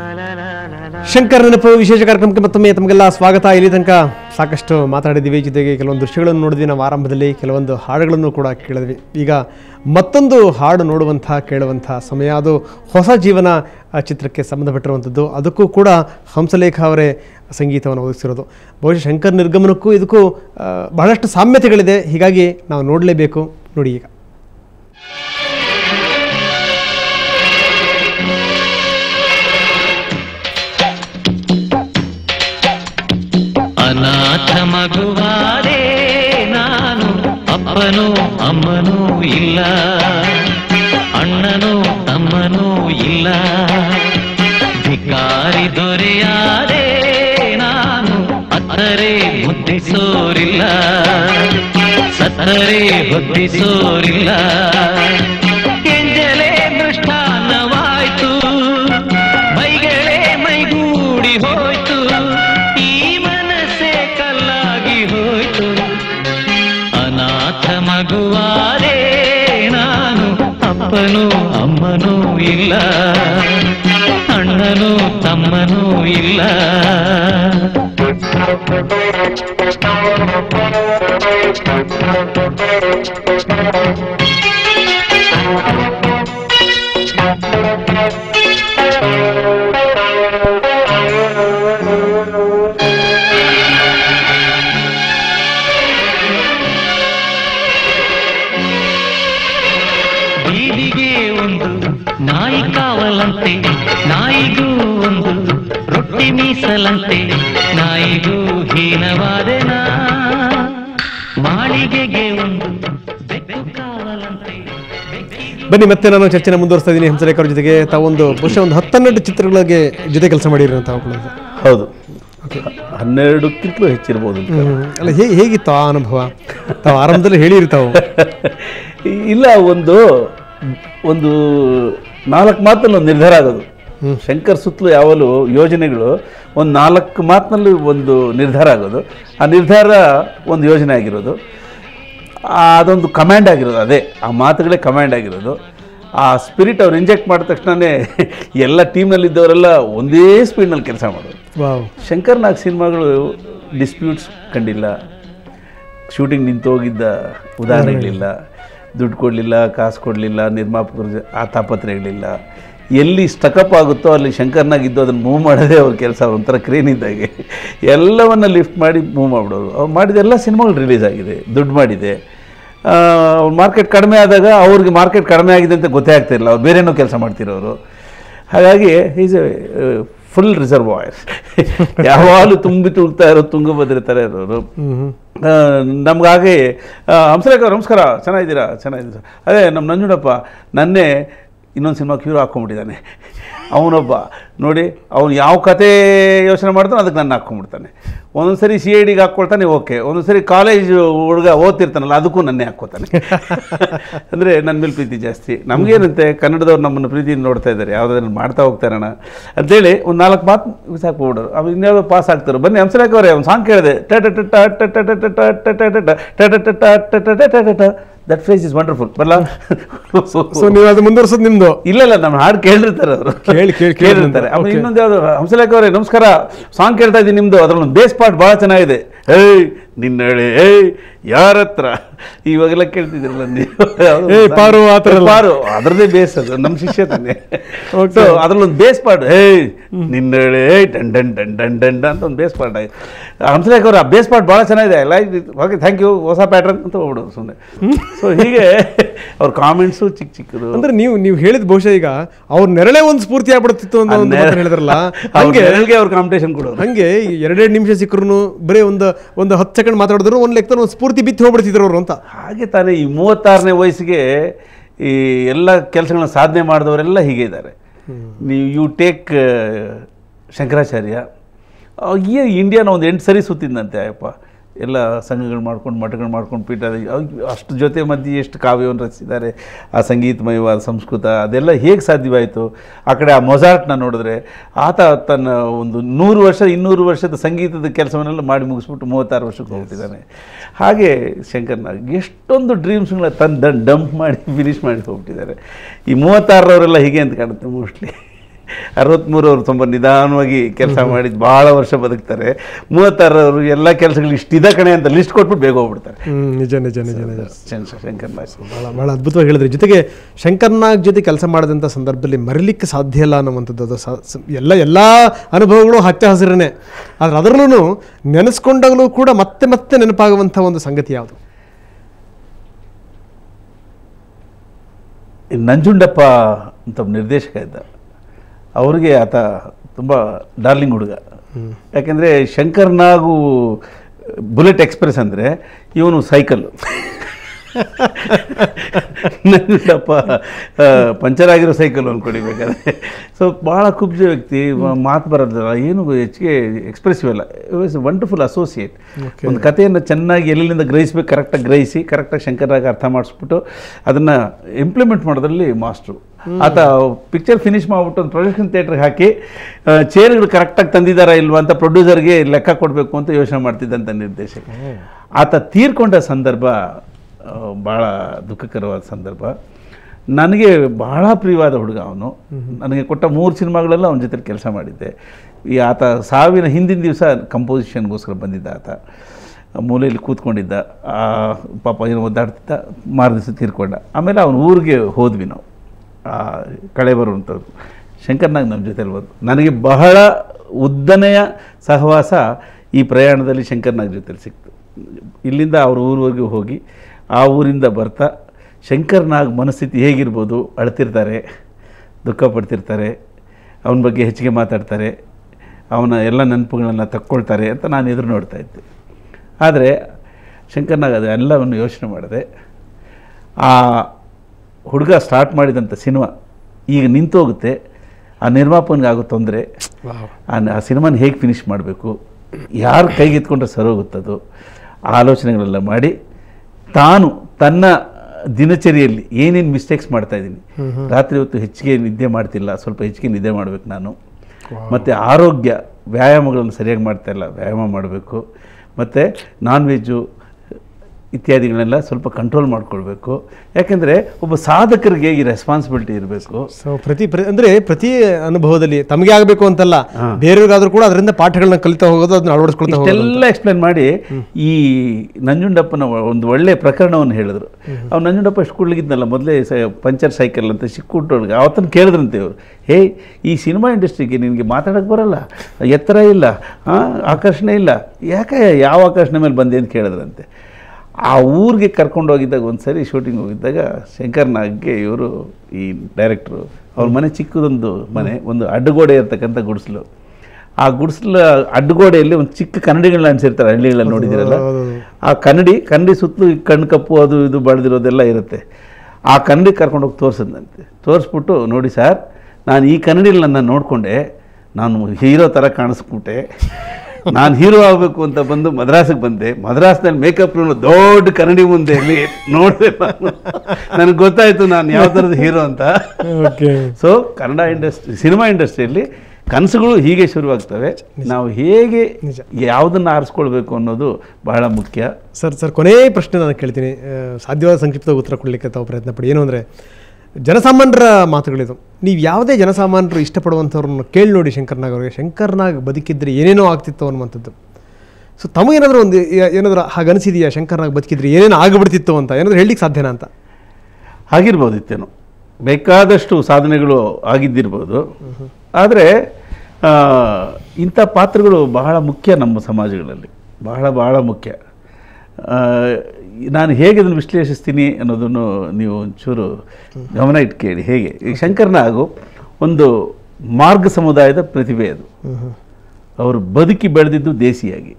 ಶಂಕರ್ ನೆನಪು ವಿಶೇಷ ಕಾರ್ಯಕ್ರಮಕ್ಕೆ ಮತ್ತೊಮ್ಮೆ ತಮಗೆಲ್ಲ ಸ್ವಾಗತ ಇಲ್ಲಿ ತನಕ ಸಾಕಷ್ಟು ಮಾತಾಡಿದ್ದೀವಿ ಜೊತೆಗೆ ಕೆಲವೊಂದು ದೃಶ್ಯಗಳನ್ನು ನೋಡಿದ್ವಿ ನಾವು ಆರಂಭದಲ್ಲಿ ಕೆಲವೊಂದು ಹಾಡುಗಳನ್ನು ಕೂಡ ಕೇಳಿದ್ವಿ ಈಗ ಮತ್ತೊಂದು ಹಾಡು ನೋಡುವಂಥ ಕೇಳುವಂಥ ಸಮಯ ಅದು ಹೊಸ ಜೀವನ ಆ ಚಿತ್ರಕ್ಕೆ ಸಂಬಂಧಪಟ್ಟಿರುವಂಥದ್ದು ಅದಕ್ಕೂ ಕೂಡ ಹಂಸಲೇಖ ಅವರೇ ಸಂಗೀತವನ್ನು ಒದಗಿಸಿರೋದು ಬಹುಶಃ ಶಂಕರ್ ನಿರ್ಗಮನಕ್ಕೂ ಇದಕ್ಕೂ ಆ, ಬಹಳಷ್ಟು ಸಾಮ್ಯತೆಗಳಿದೆ ಹೀಗಾಗಿ ನಾವು ನೋಡಲೇಬೇಕು ನೋಡಿ ಈಗ ಅನಾಥ ಮಗುವಾದೆ ನಾನು ಅಪ್ಪನೂ ಅಮ್ಮನೂ ಇಲ್ಲ ಅಣ್ಣನೂ ತಮ್ಮನೂ ಇಲ್ಲ ಭಿಕಾರಿ ದೊರೆಯಾದೆ ನಾನು ಅತ್ತರೆ ಮುದ್ದಿಸೋರಿಲ್ಲ ಸತ್ತರೆ ಹೊದ್ದಿಸೋರಿಲ್ಲ ಎಂಜಲೇ ಮೃಷ್ಟಾನ್ನವಾಯ್ತು ಮೈಗಳೇ ಮೈಗೂಡಿ ಹೋಯ್ತು ಈ ಮನಸ್ಸೇ ಕಲ್ಲಾಗಿ ಹೋಯ್ತು ಅನಾಥ ಮಗುವಾದೆ ನಾನು ಅಪ್ಪನೂ ಅಮ್ಮನೂ ಇಲ್ಲ ಅಣ್ಣನೂ ತಮ್ಮನೂ ಇಲ್ಲ ಬೀದಿಗೆ ಒಂದು ನಾಯಿ ಕಾವಲಂತೆ ನಾಯಿಗೂ ಒಂದು ರೊಟ್ಟಿ ಮೀಸಲಂತೆ ನಾಯಿಗೂ ಹೀನವಾದೆನಾ ಮಾಳಿಗೆಗೆ ಒಂದು ಬೆಕ್ಕು ಕಾವಲಂತೆ ಬೆಕ್ಕಿಗೂ ಬನ್ನಿ ಮತ್ತೆ ನಾನು ಚರ್ಚೆನ ಮುಂದುವರಿಸ್ತಾ ಇದ್ದೀನಿ ಹಂಸಲೇಖ ಅವ್ರ ಜೊತೆಗೆ ತಾವೊಂದು ಬಹುಶಃ ಒಂದು ಹತ್ತನ್ನೆರಡು ಚಿತ್ರಗಳಿಗೆ ಜೊತೆ ಕೆಲಸ ಮಾಡಿರೋ ತಾವು ಕೂಡ ಹೌದು ಹನ್ನೆರಡಕ್ಕಿಂತಲೂ ಹೆಚ್ಚಿರ್ಬೋದು ಹ್ಮ್. ಅಲ್ಲ ಹೇಗೆ ಹೇಗಿತ್ತು ಆ ಅನುಭವ ತಾವು ಆರಂಭದಲ್ಲಿ ಹೇಳಿರಿ ತಾವು ಇಲ್ಲ ಒಂದು ಒಂದು ನಾಲ್ಕು ಮಾತಲ್ಲಿ ಒಂದು ನಿರ್ಧಾರ ಆಗೋದು ಶಂಕರ್ ಸುತ್ತಲೂ ಯಾವಾಗಲೂ ಯೋಜನೆಗಳು ಒಂದು ನಾಲ್ಕು ಮಾತಿನಲ್ಲಿ ಒಂದು ನಿರ್ಧಾರ ಆಗೋದು ಆ ನಿರ್ಧಾರ ಒಂದು ಯೋಜನೆ ಆಗಿರೋದು ಆ ಅದೊಂದು ಕಮಾಂಡ್ ಆಗಿರೋದು ಅದೇ ಆ ಮಾತುಗಳೇ ಕಮಾಂಡ್ ಆಗಿರೋದು ಆ ಸ್ಪಿರಿಟ್ ಅವ್ರು ಇಂಜೆಕ್ಟ್ ಮಾಡಿದ ತಕ್ಷಣವೇ ಎಲ್ಲ ಟೀಮ್ನಲ್ಲಿದ್ದವರೆಲ್ಲ ಒಂದೇ ಸ್ಪೀಡ್ನಲ್ಲಿ ಕೆಲಸ ಮಾಡೋದು ವಾವ್ ಶಂಕರ್ ನಾಗ್ ಸಿನಿಮಾಗಳು ಡಿಸ್ಪ್ಯೂಟ್ಸ್ ಕಂಡಿಲ್ಲ ಶೂಟಿಂಗ್ ನಿಂತು ಹೋಗಿದ್ದ ಉದಾಹರಣೆಗಳಿಲ್ಲ ದುಡ್ಡು ಕೊಡಲಿಲ್ಲ ಕಾಸು ಕೊಡಲಿಲ್ಲ ನಿರ್ಮಾಪಕರು ಜ- ಆ ತಾಪತ್ರೆಗಳಿಲ್ಲ ಎಲ್ಲಿ ಸ್ಟಕಪ್ ಆಗುತ್ತೋ ಅಲ್ಲಿ ಶಂಕರ್ನಾಗ್ ಇದ್ದು ಅದನ್ನು ಮೂವ್ ಮಾಡೋದೇ ಅವ್ರ ಕೆಲಸ ಒಂಥರ ಕ್ರೇನ್ ಇದ್ದಾಗೆ ಎಲ್ಲವನ್ನ ಲಿಫ್ಟ್ ಮಾಡಿ ಮೂವ್ ಮಾಡಿಬಿಡೋರು ಅವ್ರು ಮಾಡಿದ ಎಲ್ಲ ಸಿನಿಮಾಗಳು ರಿಲೀಸ್ ಆಗಿದೆ ದುಡ್ಡು ಮಾಡಿದೆ ಅವ್ರ ಮಾರ್ಕೆಟ್ ಕಡಿಮೆ ಆದಾಗ ಅವ್ರಿಗೆ ಮಾರ್ಕೆಟ್ ಕಡಿಮೆ ಆಗಿದೆ ಅಂತ ಗೊತ್ತೇ ಆಗ್ತಿರಲಿಲ್ಲ ಅವ್ರು ಬೇರೆನೋ ಕೆಲಸ ಮಾಡ್ತಿರೋರು ಹಾಗಾಗಿ ಈಸ್ ಎ ಫುಲ್ ರಿಸರ್ವಾಯರ್ ಯಾವಾಗಲೂ ತುಂಬಿ ತುಳ್ತಾ ಇರೋ ತುಂಗಭದ್ರೆ ಥರ ಇರೋರು ನಮ್ಗಾಗೆ ಹಂಸಲೇಖ ಅವ್ರು ನಮಸ್ಕಾರ ಚೆನ್ನಾಗಿದ್ದೀರಾ ಚೆನ್ನಾಗಿದ್ದೀರಾ ಅದೇ ನಮ್ಮ ನಂಜುಡಪ್ಪ ನನ್ನೇ ಇನ್ನೊಂದು ಸಿನಿಮಾ ಕ್ಯೂರ್ ಹಾಕ್ಕೊಂಬಿಟ್ಟಿದ್ದಾನೆ ಅವನೊಬ್ಬ ನೋಡಿ ಅವನು ಯಾವ ಕತೆ ಯೋಚನೆ ಮಾಡ್ತಾನೆ ಅದಕ್ಕೆ ನನ್ನ ಹಾಕ್ಕೊಂಬಿಡ್ತಾನೆ ಒಂದೊಂದು ಸರಿ ಸಿ ಐ ಡಿಗೆ ಹಾಕ್ಕೊಳ್ತಾನೆ ಓಕೆ ಒಂದೊಂದು ಸರಿ ಕಾಲೇಜ್ ಹುಡುಗ ಓದ್ತಿರ್ತಾನಲ್ಲ ಅದಕ್ಕೂ ನನ್ನೇ ಹಾಕ್ಕೋತಾನೆ ಅಂದರೆ ನನ್ನ ಮೇಲೆ ಪ್ರೀತಿ ಜಾಸ್ತಿ ನಮಗೇನಂತೆ ಕನ್ನಡದವ್ರು ನಮ್ಮನ್ನು ಪ್ರೀತಿಯಿಂದ ನೋಡ್ತಾ ಇದ್ದಾರೆ ಯಾವುದಾದ್ರು ಮಾಡ್ತಾ ಹೋಗ್ತಾರಣ ಅಂತೇಳಿ ಒಂದು ನಾಲ್ಕು ಮಾತು ಬಿಸಾಕ್ಬಿಡೋರು ಅವು ಇನ್ಯಾವುದೋ ಪಾಸ್ ಆಗ್ತಾರೆ ಬನ್ನಿ ಹಂಸಲೇಖ ಅವರೇ ಒಂದು ಸಾಂಗ್ ಕೇಳಿದೆ ದಟ್ ಫೇಸ್ ಇಸ್ ವಂಡರ್ಫುಲ್ ಬರಲ್ಲ ಸೊ ನೀವು ಅದು ಮುಂದುವರ್ಸೋದು ನಿಮ್ದು ಇಲ್ಲ ಇಲ್ಲ ನಮ್ಮ ಹಾಡು ಕೇಳಿರ್ತಾರೆ ಅವರು ಕೇಳಿ- ಕೇಳಿ- ಕೇಳಿರ್ತಾರೆ ಆಮೇಲೆ Okay. ಇನ್ನೊಂದು ಯಾವುದು ಹಂಸಲೇಖ ಅವರೇ ನಮಸ್ಕಾರ ಸಾಂಗ್ ಕೇಳ್ತಾ ಇದ್ದೀನಿ ನಿಮ್ಮದು ಅದ್ರಲ್ಲಿ ಒಂದು ಬೇಸ್ ಪಾರ್ಟ್ ಭಾಳ ಚೆನ್ನಾಗಿದೆ ಏಯ್ ನಿನ್ನ ಹೇಳಿ ಏಯ್ ಯಾರ ಹತ್ರ ಇವಾಗೆಲ್ಲ ಕೇಳ್ತಿದ್ರಲ್ಲ ನೀವು ಯಾವ್ದೋ ಏಯ್ song. ಪಾರು ಆ ಥರ ಎಲ್ಲ. ಪಾರು ಅದರದೇ ಬೇಸ್ ಅದು ನಮ್ಮ ಶಿಷ್ಯ ತಾನೆ Okay. ಸೊ ಅದ್ರಲ್ಲಿ ಒಂದು ಬೇಸ್ ಪಾರ್ಟ್ ಏಯ್ ನಿನ್ನ ಹೇಳಿ ಏಯ್ done done done done done done ಅಂತ ಒಂದು ಬೇಸ್ ಪಾರ್ಟ್ ಆಗಿದೆ ಹಂಸಲೇಖ ಅವರು ಆ ಬೇಸ್ ಪಾರ್ಟ್ ಭಾಳ ಚೆನ್ನಾಗಿದೆ ಲೈಕ್ ಓಕೆ ಥ್ಯಾಂಕ್ ಯು ಹೊಸ ಪ್ಯಾಟ್ರನ್ ಅಂತ ಹೋಗ್ಬಿಡೋದು ಸುಮ್ಮನೆ ಸೊ ಹೀಗೆ ಅವ್ರ ಕಾಮೆಂಟ್ಸು ಚಿಕ್ಕ ಚಿಕ್ಕದು ಅಂದ್ರೆ ನೀವು ನೀವು ಹೇಳಿದ ಬಹುಶಃ ಈಗ ಅವ್ರ ನೆರಳೆ ಒಂದು ಸ್ಫೂರ್ತಿ ಆಗ್ಬಿಡುತ್ತಿತ್ತು ಅಂತ ಒಂದು ಮಾತನ್ನ ಹೇಳಿದ್ರಲ್ಲ ಹಂಗೆ ಹಂಗೆ ಅವ್ರ ಕಾಂಪಿಟೇಷನ್ ಕೊಡೋರು ಹಂಗೆ ಈ ಎರಡೆರಡು ನಿಮಿಷ ಸಿಕ್ಕರು ಬರೀ ಒಂದು ಒಂದು ಹತ್ತು ಸೆಕೆಂಡ್ ಮಾತಾಡಿದ್ರು ಒಂದು ಲೆಕ್ಕದಲ್ಲಿ ಒಂದು ಸ್ಫೂರ್ತಿ ಬಿತ್ತಿ ಹೋಗ್ಬಿಡ್ತಿದ್ರು ಅವರು ಅಂತ ಹಾಗೆ ತಾನೇ ಈ ಮೂವತ್ತಾರನೇ ವಯಸ್ಸಿಗೆ ಈ ಎಲ್ಲ ಕೆಲಸಗಳನ್ನ ಸಾಧನೆ ಮಾಡಿದವರೆಲ್ಲ ಹೀಗೆ ಇದ್ದಾರೆ ನೀವು ಯು ಟೇಕ್ ಶಂಕರಾಚಾರ್ಯ ಆ, ಈ ಇಂಡಿಯಾನ ಒಂದು ಎಂಟು ಸರಿ ಸುತ್ತಿದ್ದಂತೆ ಅಯ್ಯಪ್ಪ ಎಲ್ಲ ಸಂಘಗಳು ಮಾಡ್ಕೊಂಡು ಮಠಗಳು ಮಾಡ್ಕೊಂಡು ಪೀಠ ಅವ್- ಅಷ್ಟು ಜೊತೆ ಮಧ್ಯೆ ಎಷ್ಟು ಕಾವ್ಯವನ್ನು ರಚಿಸಿದ್ದಾರೆ ಆ ಸಂಗೀತಮಯವಾದ ಸಂಸ್ಕೃತ ಅದೆಲ್ಲ ಹೇಗೆ ಸಾಧ್ಯವಾಯಿತು ಆ ಕಡೆ ಆ ಮೊಜಾರ್ಟ್ನ ನೋಡಿದ್ರೆ ಆತ ತನ್ನ ಒಂದು ನೂರು ವರ್ಷ ಇನ್ನೂರು ವರ್ಷದ ಸಂಗೀತದ ಕೆಲಸವನ್ನೆಲ್ಲ ಮಾಡಿ ಮುಗಿಸ್ಬಿಟ್ಟು ಮೂವತ್ತಾರು ವರ್ಷಕ್ಕೆ ಹೋಗ್ತಿದ್ದಾನೆ ಹಾಗೆ ಶಂಕರ್ನಾಗ್ ಎಷ್ಟೊಂದು ಡ್ರೀಮ್ಸ್ಗಳನ್ನ ತಂದು ಡಂಪ್ ಮಾಡಿ ಫಿನಿಷ್ ಮಾಡಿ ಹೋಗ್ಬಿಟ್ಟಿದ್ದಾರೆ ಈ ಮೂವತ್ತಾರರವರೆಲ್ಲ ಹೀಗೆ ಅಂತ ಕಾಣುತ್ತೆ ಮೋಸ್ಟ್ಲಿ ಅರವತ್ತ್ಮೂರು ಅವರು ತುಂಬ ನಿಧಾನವಾಗಿ ಕೆಲಸ ಮಾಡಿದ್ದು ಭಾಳ ವರ್ಷ ಬದುಕ್ತಾರೆ ಮೂವತ್ತಾರವರು ಎಲ್ಲ ಕೆಲಸಗಳು ಇಷ್ಟಿದೆ ಕಣೆ ಅಂತ ಲಿಸ್ಟ್ ಕೊಟ್ಬಿಟ್ಟು ಬೇಗ ಹೋಗ್ಬಿಡ್ತಾರೆ ಹ್ಮ್, ನಿಜ ನಿಜ ನಿಜ ನಿಜ ಶಂಕರ್ ಶಂಕರ್ ನಾಗ್ ಭಾಳ ಭಾಳ ಅದ್ಭುತವಾಗಿ ಹೇಳಿದ್ರಿ ಜೊತೆಗೆ ಶಂಕರ್ನಾಗ್ ಜೊತೆ ಕೆಲಸ ಮಾಡಿದಂಥ ಸಂದರ್ಭದಲ್ಲಿ ಮರಿಲಿಕ್ಕೆ ಸಾಧ್ಯ ಇಲ್ಲ ಅನ್ನುವಂಥದ್ದು ಅದು ಸಾ- ಸ- ಎಲ್ಲ ಎಲ್ಲ ಅನುಭವಗಳು ಹಚ್ಚ ಹಸಿರನೇ ಆದರೆ ಅದರಲ್ಲೂ ನೆನೆಸ್ಕೊಂಡಾಗಲೂ ಕೂಡ ಮತ್ತೆ ಮತ್ತೆ ನೆನಪಾಗುವಂಥ ಒಂದು ಸಂಗತಿ ಯಾವುದು ಈ ನಂಜುಂಡಪ್ಪ ಅಂತ ಒಬ್ಬ ನಿರ್ದೇಶಕ ಇದ್ದ ಅವ್ರಿಗೆ ಆತ ತುಂಬ ಡಾರ್ಲಿಂಗ್ ಹುಡುಗ ಯಾಕೆಂದರೆ ಶಂಕರ್ನಾಗು ಬುಲೆಟ್ ಎಕ್ಸ್ಪ್ರೆಸ್ ಅಂದರೆ ಇವನು ಸೈಕಲ್ಲು ನಂಜುಂಡಪ್ಪ ಆ, ಪಂಚರ್ ಆಗಿರೋ ಸೈಕಲ್ ಅಂದ್ಕೊಡಿ ಬೇಕಾದ್ರೆ ಸೊ ಭಾಳ ಕುಬ್ಜ ವ್ಯಕ್ತಿ ಮ- ಮಾತು ಬರೋದಿಲ್ಲ ಏನು ಹೆಚ್ಚಿಗೆ ಎಕ್ಸ್ಪ್ರೆಸಿವ್ ಅಲ್ಲ ವಾಸ್ ವಂಡರ್ಫುಲ್ ಅಸೋಸಿಯೇಟ್ ಒಂದು ಕಥೆಯನ್ನು ಚೆನ್ನಾಗಿ ಎಲ್ಲಿಂದ ಗ್ರಹಿಸ್ಬೇಕು ಕರೆಕ್ಟಾಗಿ ಗ್ರಹಿಸಿ ಕರೆಕ್ಟಾಗಿ ಶಂಕರಾಗ ಅರ್ಥ ಮಾಡಿಸ್ಬಿಟ್ಟು ಅದನ್ನು ಇಂಪ್ಲಿಮೆಂಟ್ ಮಾಡೋದ್ರಲ್ಲಿ ಮಾಸ್ಟ್ರು ಆತ ಪಿಕ್ಚರ್ ಫಿನಿಶ್ ಮಾಡಿಬಿಟ್ಟು ಒಂದು ಪ್ರೊಜೆಕ್ಷನ್ ಥಿಯೇಟ್ರಿಗೆ ಹಾಕಿ ಚೇರ್ಗಳು ಕರೆಕ್ಟಾಗಿ ತಂದಿದ್ದಾರಾ ಇಲ್ವಾ ಅಂತ ಪ್ರೊಡ್ಯೂಸರ್ಗೆ ಲೆಕ್ಕ ಕೊಡಬೇಕು ಅಂತ ಯೋಚನೆ ಮಾಡ್ತಿದ್ದಂಥ ನಿರ್ದೇಶಕ ಆತ ತೀರ್ಕೊಂಡ ಸಂದರ್ಭ ಆ, ಭಾಳ ದುಃಖಕರವಾದ ಸಂದರ್ಭ ನನಗೆ ಬಹಳ ಪ್ರಿಯವಾದ ಹುಡುಗ ಅವನು ನನಗೆ ಕೊಟ್ಟ ಮೂರು ಸಿನಿಮಾಗಳೆಲ್ಲ ಅವನ ಜೊತೆ ಕೆಲಸ ಮಾಡಿದ್ದೆ ಈ ಆತ ಸಾವಿನ ಹಿಂದಿನ ದಿವಸ ಕಂಪೋಸಿಷನ್ಗೋಸ್ಕರ ಬಂದಿದ್ದ ಆತ ಮೂಲೆಯಲ್ಲಿ ಕೂತ್ಕೊಂಡಿದ್ದ ಆ, ಪಾಪ ಏನೋ ಒದ್ದಾಡ್ತಿದ್ದ ಮಾರು ದಿವಸ ತೀರ್ಕೊಂಡ ಆಮೇಲೆ ಅವನ ಊರಿಗೆ ಹೋದ್ವಿ ನಾವು ಆ, ಕಳೆ ಬರುವಂಥದ್ದು ಶಂಕರ್ನಾಗ್ ನಮ್ಮ ಜೊತೆಲಿ ಬಂದು ನನಗೆ ಬಹಳ ಉದ್ದನೆಯ ಸಹವಾಸ ಈ ಪ್ರಯಾಣದಲ್ಲಿ ಶಂಕರ್ನಾಗ್ ಜೊತೆಲಿ ಸಿಕ್ತು ಇಲ್ಲಿಂದ ಅವ್ರ ಊರಿಗೆ ಹೋಗಿ ಆ ಊರಿಂದ ಬರ್ತಾ ಶಂಕರ್ನಾಗ್ ಮನಸ್ಥಿತಿ ಹೇಗಿರ್ಬೋದು ಅಳ್ತಿರ್ತಾರೆ ದುಃಖ ಪಡ್ತಿರ್ತಾರೆ ಅವನ ಬಗ್ಗೆ ಹೆಚ್ಚಿಗೆ ಮಾತಾಡ್ತಾರೆ ಅವನ ಎಲ್ಲ ನೆನಪುಗಳನ್ನ ತಕ್ಕೊಳ್ತಾರೆ ಅಂತ ನಾನು ಎದುರು ನೋಡ್ತಾ ಇದ್ದೆ ಆದರೆ ಶಂಕರ್ನಾಗ್ ಅದು ಎಲ್ಲವನ್ನು ಯೋಚನೆ ಮಾಡಿದೆ ಆ ಹುಡುಗ ಸ್ಟಾರ್ಟ್ ಮಾಡಿದಂಥ ಸಿನಿಮಾ ಈಗ ನಿಂತೋಗುತ್ತೆ ಆ ನಿರ್ಮಾಪನಿಗೆ ಆಗೋ ತೊಂದರೆ ಆ ಆ ಸಿನಿಮಾನ ಹೇಗೆ ಫಿನಿಷ್ ಮಾಡಬೇಕು ಯಾರು ಕೈಗೆತ್ಕೊಂಡ್ರೆ ಸರೋಗುತ್ತದು ಆ ಆಲೋಚನೆಗಳೆಲ್ಲ ಮಾಡಿ ತಾನು ತನ್ನ ದಿನಚರಿಯಲ್ಲಿ ಏನೇನು ಮಿಸ್ಟೇಕ್ಸ್ ಮಾಡ್ತಾ ಇದ್ದೀನಿ ರಾತ್ರಿ ಹೊತ್ತು ಹೆಚ್ಚಿಗೆ ನಿದ್ದೆ ಮಾಡ್ತಿಲ್ಲ ಸ್ವಲ್ಪ ಹೆಚ್ಚಿಗೆ ನಿದ್ದೆ ಮಾಡಬೇಕು ನಾನು ಮತ್ತು ಆರೋಗ್ಯ ವ್ಯಾಯಾಮಗಳನ್ನು ಸರಿಯಾಗಿ ಮಾಡ್ತಾ ಇಲ್ಲ ವ್ಯಾಯಾಮ ಮಾಡಬೇಕು ಮತ್ತು ನಾನ್ ವೆಜ್ಜು ಇತ್ಯಾದಿಗಳನ್ನೆಲ್ಲ ಸ್ವಲ್ಪ ಕಂಟ್ರೋಲ್ ಮಾಡ್ಕೊಳ್ಬೇಕು ಯಾಕೆಂದರೆ ಒಬ್ಬ ಸಾಧಕರಿಗೆ ಈ ರೆಸ್ಪಾನ್ಸಿಬಿಲಿಟಿ ಇರಬೇಕು ಸೊ ಪ್ರತಿ ಪ್ರ- ಅಂದ್ರೆ ಪ್ರತಿ ಅನುಭವದಲ್ಲಿ ತಮಗೆ ಆಗಬೇಕು ಅಂತಲ್ಲ ಬೇರೆಯವ್ರಿಗಾದ್ರೂ ಕೂಡ ಅದರಿಂದ ಪಾಠಗಳನ್ನ ಕಲಿತಾ ಹೋಗೋದು ಅದನ್ನ ಅಳವಡಿಸ್ಕೊಳ್ತಾ ಹೋಗೋದು ಇಷ್ಟೆಲ್ಲ ಎಕ್ಸ್ಪ್ಲೇನ್ ಮಾಡಿ ಈ ನಂಜುಂಡಪ್ಪನ ಒಂದು ಒಳ್ಳೆಯ ಪ್ರಕರಣವನ್ನು ಹೇಳಿದ್ರು ಅವ್ನು ನಂಜುಂಡಪ್ಪ ಎಷ್ಟು ಕೂಡ್ಲಿಗಿದ್ನಲ್ಲ ಮೊದಲೇ ಪಂಚರ್ ಸೈಕಲ್ ಅಂತ ಚಿಕ್ಕ ಅವತ್ತನ್ನು ಕೇಳಿದ್ರಂತೆ ಅವರು ಹೇ ಈ ಸಿನಿಮಾ ಇಂಡಸ್ಟ್ರಿಗೆ ನಿನಗೆ ಮಾತಾಡೋಕ್ಕೆ ಬರಲ್ಲ ಎತ್ತರ ಇಲ್ಲ ಆ, ಆಕರ್ಷಣೆ ಇಲ್ಲ ಯಾಕೆ ಯಾವ ಆಕರ್ಷಣೆ ಮೇಲೆ ಬಂದೆ ಅಂತ ಕೇಳಿದ್ರಂತೆ ಆ ಊರಿಗೆ ಕರ್ಕೊಂಡು ಹೋಗಿದ್ದಾಗ ಒಂದು ಸರಿ ಶೂಟಿಂಗ್ ಹೋಗಿದ್ದಾಗ ಶಂಕರ್ ನಾಗ್ಗೆ ಇವರು ಈ ಡೈರೆಕ್ಟ್ರು ಅವ್ರ ಮನೆ ಚಿಕ್ಕದೊಂದು ಮನೆ ಒಂದು ಅಡ್ಡಗೋಡೆ ಇರ್ತಕ್ಕಂಥ ಗುಡಿಸಲು ಆ ಗುಡಿಸಲ ಅಡ್ಡಗೋಡೆಯಲ್ಲಿ ಒಂದು ಚಿಕ್ಕ ಕನ್ನಡಿಗಳನ್ನ ಅನ್ಸಿರ್ತಾರೆ ಹಳ್ಳಿಗಳಲ್ಲಿ ನೋಡಿದಿರಲ್ಲ ಆ ಕನ್ನಡಿ ಕನ್ನಡಿ ಸುತ್ತಲೂ ಈ ಕಣ್ಣು ಕಪ್ಪು ಅದು ಇದು ಬಳ್ದಿರೋದೆಲ್ಲ ಇರುತ್ತೆ ಆ ಕನ್ನಡಿ ಕರ್ಕೊಂಡೋಗಿ ತೋರಿಸಿದಂತೆ ತೋರಿಸ್ಬಿಟ್ಟು ನೋಡಿ ಸರ್ ನಾನು ಈ ಕನ್ನಡಿಲಿ ನನ್ನ ನೋಡಿಕೊಂಡೆ ನಾನು ಹೀರೋ ಥರ ಕಾಣಿಸ್ಬಿಟ್ಟೆ ನಾನು ಹೀರೋ ಆಗಬೇಕು ಅಂತ ಬಂದು ಮದ್ರಾಸಿಗೆ ಬಂದೆ ಮದ್ರಾಸ್ನಲ್ಲಿ ಮೇಕಪ್ ರೂಮ್ ದೊಡ್ಡ ಕನ್ನಡಿ ಮುಂದೆ ಇಲ್ಲಿ ನೋಡಿದೆ ನಾನು ನನಗೆ ಗೊತ್ತಾಯಿತು ನಾನು ಯಾವ ಥರದ ಹೀರೋ ಅಂತ okay so Kannada industry cinema ಇಂಡಸ್ಟ್ರಿಯಲ್ಲಿ ಕನಸುಗಳು ಹೀಗೆ ಶುರುವಾಗ್ತವೆ ನಾವು ಹೇಗೆ ಯಾವುದನ್ನು ಆರಿಸ್ಕೊಳ್ಬೇಕು ಅನ್ನೋದು ಬಹಳ ಮುಖ್ಯ ಸರ್ ಸರ್ ಕೊನೇ ಪ್ರಶ್ನೆ ನಾನು ಕೇಳ್ತೀನಿ ಆ, ಸಾಧ್ಯವಾದ ಸಂಕ್ಷಿಪ್ತ ಉತ್ತರ ಕೊಡಲಿಕ್ಕೆ ತಾವು ಪ್ರಯತ್ನ ಪಡಿ ಏನು ಅಂದರೆ ಜನಸಾಮಾನ್ಯರ ಮಾತುಗಳಿದು ನೀವು ಯಾವುದೇ ಜನಸಾಮಾನ್ಯರು ಇಷ್ಟಪಡುವಂಥವ್ರನ್ನ ಕೇಳಿ ನೋಡಿ ಶಂಕರ್ನಾಗ್ ಅವರಿಗೆ ಶಂಕರ್ನಾಗ್ ಬದುಕಿದ್ರೆ ಏನೇನೋ ಆಗ್ತಿತ್ತು ಅನ್ನುವಂಥದ್ದು ಸೊ ತಮಗೇನಾದರೂ ಒಂದು ಏ- ಏನಾದರೂ ಹಾಗನಿಸಿದೆಯಾ ಶಂಕರ್ನಾಗ್ ಬದುಕಿದ್ರೆ ಏನೇನು ಆಗಿಬಿಡ್ತಿತ್ತು ಅಂತ ಏನಾದರೂ ಹೇಳಲಿಕ್ಕೆ ಸಾಧ್ಯನಾ ಅಂತ ಆಗಿರ್ಬೋದಿತ್ತೇನೋ ಬೇಕಾದಷ್ಟು ಸಾಧನೆಗಳು ಆಗಿದ್ದಿರ್ಬೋದು ಆದರೆ ಇಂಥ ಪಾತ್ರಗಳು ಬಹಳ ಮುಖ್ಯ ನಮ್ಮ ಸಮಾಜಗಳಲ್ಲಿ ಬಹಳ ಬಹಳ ಮುಖ್ಯ ಆ, ನಾನು ಹೇಗೆ ಅದನ್ನು ವಿಶ್ಲೇಷಿಸ್ತೀನಿ ಅನ್ನೋದನ್ನು ನೀವು ಒಂಚೂರು ಗಮನ ಇಟ್ಟು ಕೇಳಿ ಹೇಗೆ ಈ ಶಂಕರ್ನಾಗು ಒಂದು ಮಾರ್ಗ ಸಮುದಾಯದ ಪ್ರತಿಭೆ ಅದು ಅವರು ಬದುಕಿ ಬೆಳೆದಿದ್ದು ದೇಸಿಯಾಗಿ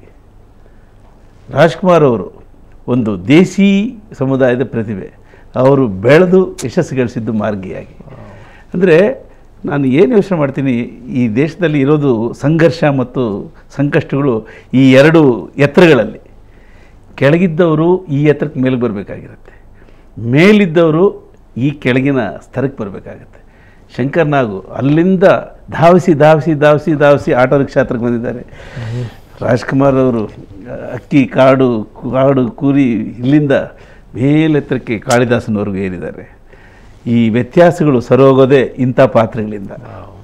ರಾಜ್ಕುಮಾರ್ ಅವರು ಒಂದು ದೇಸಿ ಸಮುದಾಯದ ಪ್ರತಿಭೆ ಅವರು ಬೆಳೆದು ಯಶಸ್ಸು ಗಳಿಸಿದ್ದು ಮಾರ್ಗಿಯಾಗಿ ಅಂದರೆ ನಾನು ಏನು ಯೋಚನೆ ಮಾಡ್ತೀನಿ ಈ ದೇಶದಲ್ಲಿ ಇರೋದು ಸಂಘರ್ಷ ಮತ್ತು ಸಂಕಷ್ಟಗಳು ಈ ಎರಡು ಎತ್ತರಗಳಲ್ಲಿ ಕೆಳಗಿದ್ದವರು ಈ ಎತ್ತರಕ್ಕೆ ಮೇಲೆ ಬರಬೇಕಾಗಿರುತ್ತೆ ಮೇಲಿದ್ದವರು ಈ ಕೆಳಗಿನ ಸ್ತರಕ್ಕೆ ಬರಬೇಕಾಗತ್ತೆ ಶಂಕರ್ನಾಗು ಅಲ್ಲಿಂದ ಧಾವಿಸಿ ಧಾವಿಸಿ ಧಾವಿಸಿ ಧಾವಿಸಿ ಆಟೋ ರಿಕ್ಷಾ ಹತ್ರಕ್ಕೆ ಬಂದಿದ್ದಾರೆ ರಾಜ್ಕುಮಾರ್ ಅವರು ಅಕ್ಕಿ ಕಾಡು ಕಾಡು ಕೂರಿ ಇಲ್ಲಿಂದ ಮೇಲೆತ್ತರಕ್ಕೆ ಕಾಳಿದಾಸನವರೆಗೂ ಏರಿದ್ದಾರೆ ಈ ವ್ಯತ್ಯಾಸಗಳು ಸರೋಗೋದೇ ಇಂಥ ಪಾತ್ರಗಳಿಂದ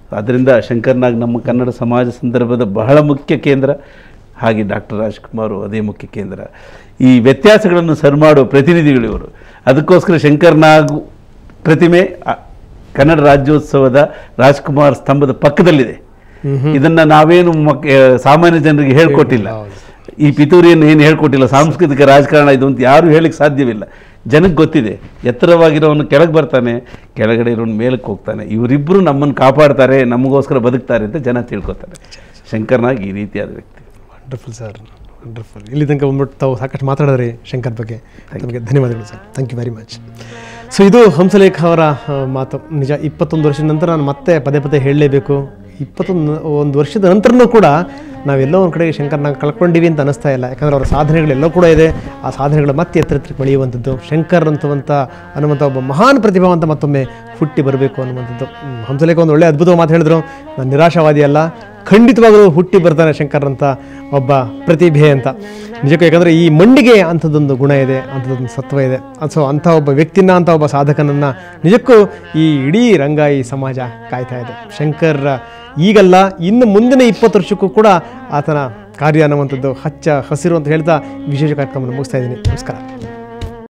ಅದರಿಂದ ಶಂಕರ್ನಾಗ್ ನಮ್ಮ ಕನ್ನಡ ಸಮಾಜ ಸಂದರ್ಭದ ಬಹಳ ಮುಖ್ಯ ಕೇಂದ್ರ ಹಾಗೆ ಡಾಕ್ಟರ್ ರಾಜ್ಕುಮಾರ್ ಅದೇ ಮುಖ್ಯ ಕೇಂದ್ರ ಈ ವ್ಯತ್ಯಾಸಗಳನ್ನು ಸರಿ ಮಾಡುವ ಪ್ರತಿನಿಧಿಗಳು ಇವರು ಅದಕ್ಕೋಸ್ಕರ ಶಂಕರ್ನಾಗ್ ಪ್ರತಿಮೆ ಆ, ಕನ್ನಡ ರಾಜ್ಯೋತ್ಸವದ ರಾಜ್ಕುಮಾರ್ ಸ್ತಂಭದ ಪಕ್ಕದಲ್ಲಿದೆ ಇದನ್ನ ನಾವೇನು ಮಕ್ ಆ, ಸಾಮಾನ್ಯ ಜನರಿಗೆ ಹೇಳ್ಕೊಟ್ಟಿಲ್ಲ ಈ ಪಿತೂರಿಯನ್ನು ಏನು ಹೇಳ್ಕೊಟ್ಟಿಲ್ಲ ಸಾಂಸ್ಕೃತಿಕ ರಾಜಕಾರಣ ಇದು ಅಂತ ಯಾರು ಹೇಳಿಕ್ಕೆ ಸಾಧ್ಯವಿಲ್ಲ ಜನಕ್ಕೆ ಗೊತ್ತಿದೆ ಎತ್ತರವಾಗಿರೋನು ಕೆಳಗೆ ಬರ್ತಾನೆ ಕೆಳಗಡೆ ಇರೋನು ಮೇಲಕ್ಕೆ ಹೋಗ್ತಾನೆ ಇವರಿಬ್ಬರು ನಮ್ಮನ್ನು ಕಾಪಾಡ್ತಾರೆ ನಮಗೋಸ್ಕರ ಬದುಕ್ತಾರೆ ಅಂತ ಜನ ತಿಳ್ಕೊತಾರೆ ಶಂಕರ್ನಾಗ್ ಈ ರೀತಿಯಾದ ವ್ಯಕ್ತಿ ವಂಡರ್ಫುಲ್ ಸರ್ ವಂಡರ್ಫುಲ್ ಇಲ್ಲಿ ತನಕ ಬಂದ್ಬಿಟ್ಟು ತಾವು ಸಾಕಷ್ಟು ಮಾತಾಡಿದ್ರಿ ಶಂಕರ್ ಬಗ್ಗೆ ತಮಗೆ ಧನ್ಯವಾದಗಳು sir thank you very much so ಇದು ಹಂಸಲೇಖ ಅವರ ಆ, ಮಾತು ನಿಜ ಇಪ್ಪತ್ತೊಂದು ವರ್ಷದ ನಂತರ ನಾನು ಮತ್ತೆ ಪದೇ ಪದೇ ಹೇಳಲೇಬೇಕು ಇಪ್ಪತ್ತೊಂದು ಒಂದು ವರ್ಷದ ನಂತರನೂ ಕೂಡ ನಾವೆಲ್ಲೋ ಒಂದು ಕಡೆಗೆ ಶಂಕರ್ನ ಕಳ್ಕೊಂಡಿವಿ ಅಂತ ಅನಿಸ್ತಾ ಇಲ್ಲ ಯಾಕಂದರೆ ಅವರ ಸಾಧನೆಗಳೆಲ್ಲ ಕೂಡ ಇದೆ ಆ ಸಾಧನೆಗಳು ಮತ್ತೆ ಎತ್ತರ ಎತ್ತರಕ್ಕೆ ಬೆಳೆಯುವಂಥದ್ದು ಶಂಕರ್ ಅಂತವಂಥ ಅನ್ನುವಂಥ ಒಬ್ಬ ಮಹಾನ್ ಪ್ರತಿಭಾವಂತ ಮತ್ತೊಮ್ಮೆ ಹುಟ್ಟಿ ಬರಬೇಕು ಅನ್ನುವಂಥದ್ದು ಹ್ಮ್, ಹಂಸಲೇಖ ಒಂದು ಒಳ್ಳೆ ಅದ್ಭುತ ಮಾತು ಹೇಳಿದ್ರು ನಾನು ನಿರಾಶಾವಾದಿ ಅಲ್ಲ ಖಂಡಿತವಾಗಲೂ ಹುಟ್ಟಿ ಬರ್ತಾನೆ ಶಂಕರ್ ಅಂತ ಒಬ್ಬ ಪ್ರತಿಭೆ ಅಂತ ನಿಜಕ್ಕೂ ಯಾಕಂದರೆ ಈ ಮಣ್ಣಿಗೆ ಅಂಥದ್ದೊಂದು ಗುಣ ಇದೆ ಅಂಥದ್ದೊಂದು ಸತ್ವ ಇದೆ ಸೊ ಅಂಥ ಒಬ್ಬ ವ್ಯಕ್ತಿನ ಅಂಥ ಒಬ್ಬ ಸಾಧಕನನ್ನು ನಿಜಕ್ಕೂ ಈ ಇಡೀ ರಂಗಾಯಿ ಸಮಾಜ ಕಾಯ್ತಾ ಇದೆ ಶಂಕರ್ ಈಗಲ್ಲ ಇನ್ನು ಮುಂದಿನ ಇಪ್ಪತ್ತು ವರ್ಷಕ್ಕೂ ಕೂಡ ಆತನ ಕಾರ್ಯ ಅನ್ನುವಂಥದ್ದು ಹಚ್ಚ ಹಸಿರು ಅಂತ ಹೇಳ್ತಾ ವಿಶೇಷ ಕಾರ್ಯಕ್ರಮ ಮುಗಿಸ್ತಾ ಇದ್ದೀನಿ ನಮಸ್ಕಾರ